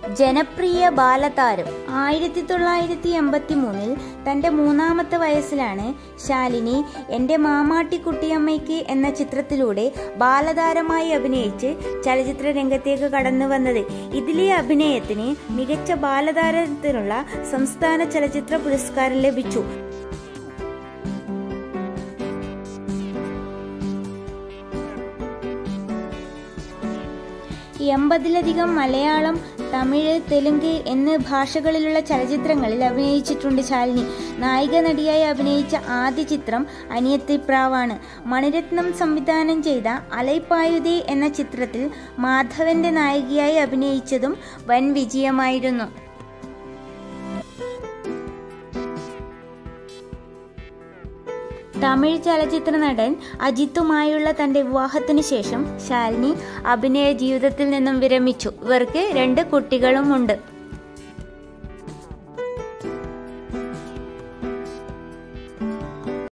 ജനപ്രിയ ബാലതാരം ആയിരത്തി തൊള്ളായിരത്തി എൺപത്തി മൂന്നിൽ തന്റെ മൂന്നാമത്തെ വയസ്സിലാണ് ശാലിനി എൻ്റെ മാമാട്ടിക്കുട്ടിയമ്മയ്ക്ക് എന്ന ചിത്രത്തിലൂടെ ബാലതാരമായി അഭിനയിച്ച് ചലച്ചിത്ര രംഗത്തേക്ക് കടന്നു വന്നത് ഇതിലെ അഭിനയത്തിന് മികച്ച ബാലതാരത്തിനുള്ള സംസ്ഥാന ചലച്ചിത്ര പുരസ്കാരം ലഭിച്ചു എൺപതിലധികം മലയാളം തമിഴ് തെലുങ്ക് എന്നീ ഭാഷകളിലുള്ള ചലച്ചിത്രങ്ങളിൽ അഭിനയിച്ചിട്ടുണ്ട് ശാലിനി നായിക നടിയായി അഭിനയിച്ച ആദ്യ ചിത്രം അനിയത്തിപ്രാവാണ് മണിരത്നം സംവിധാനം ചെയ്ത അലൈപ്പായുതേ എന്ന ചിത്രത്തിൽ മാധവന്റെ നായികയായി അഭിനയിച്ചതും വൻ വിജയമായിരുന്നു തമിഴ് ചലച്ചിത്ര നടൻ അജിത്തുമായുള്ള തന്റെ വിവാഹത്തിനു ശേഷം ശാലിനി അഭിനയ ജീവിതത്തിൽ നിന്നും വിരമിച്ചു ഇവർക്ക് രണ്ട് കുട്ടികളുമുണ്ട്